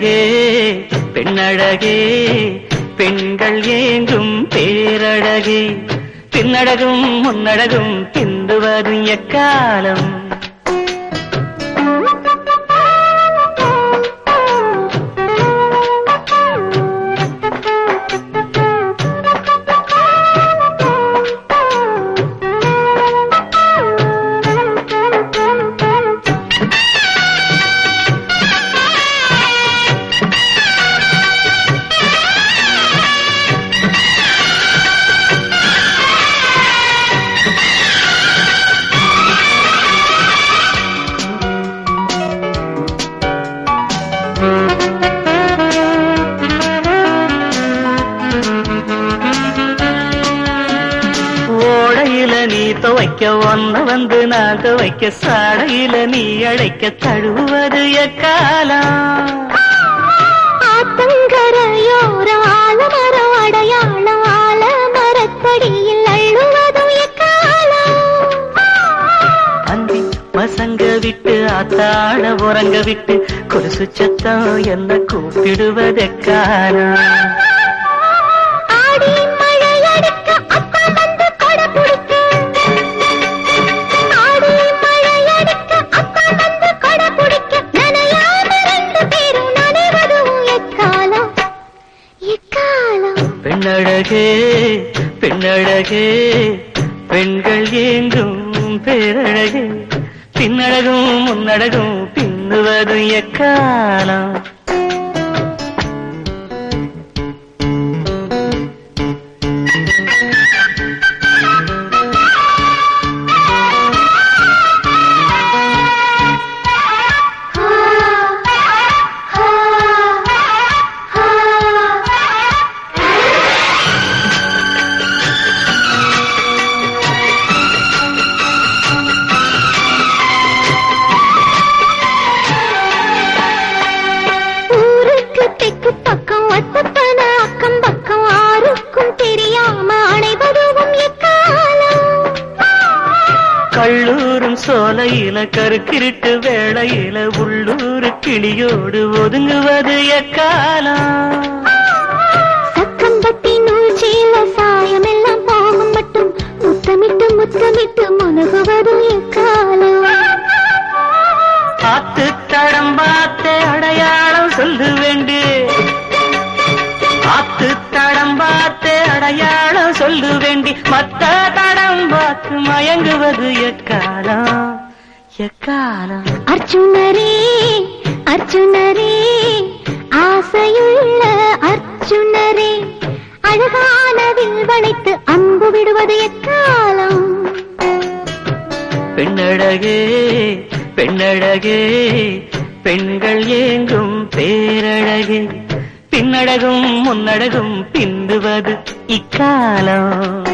பெண்ணழகே பெண்ணழகே பெண்கள் ஏங்கும் பேரழகே பின்னழகும் முன்னழகும் பிந்துவதும் எக்காலம் ஓடையில நீ துவைக்க ஒன்ன வந்து நான் துவைக்க சாடையில நீ அழைக்க தழுவது எக்காலம் ஆத்தங்கரையோர ஆலமரம் அடையாளம் ஆலமரத்தடியில் அள்ளுவதும் எக்காலம் அந்தி மசங்க விட்டு ஆத்தாட உறங்க விட்டு கொலுசு சத்தம் என்ன கூப்பிடுவதெக்காலம் ஆடி மழை அடிக்க அப்பா வந்து கொடை பிடிக்க ஆடி மழை அடிக்க அப்பா வந்து கொடை பிடிக்க நனையாம ரெண்டு பேரும் நனைவதும் எக்காலம் எக்காலம் பெண்ணழகே பெண்ணழகே பெண்கள் ஏங்கும் பேரழகே பின்னழகும் முன்னழகும் பின்னுவதும் எக்காலம் ஊருக்கு தெக்கு பக்கம் ஒத்தப்பன அக்கம் பக்கம் ஆருக்கும் தெரியாம அனைவரும் எக்காலம் கள்ளூரும் சோலையில கருக்கிருட்டு வேளையில உள்ளூர் கிளியோடு ஒதுங்குவது எக்காலம் சக்கம்பட்டி நூற்றில சாயமெல்லாம் போகும் மட்டும் முத்தமிட்டு முத்தமிட்டு முனகுவதும் எக்காலம் ஆத்து தடம் பார்த்து அடையாளம் சொல்லு வேண்டு ஆத்து தடம் பார்த்து அடையாளம் சொல்லு வேண்டி மத்த தடம் பார்த்து மயங்குவது எக்காலம் எக்காலம் அர்ஜுனரே அர்ஜுனரே ஆசையுள்ள அர்ஜுனரே அழகான வில் வளைத்து அம்பு விடுவது எக்காலம் பெண்ணழகே பெண்ணழகே பெண்கள் ஏங்கும் பேரழகே பின்னழகும் முன்னழகும் பிந்துவது இக்காலம்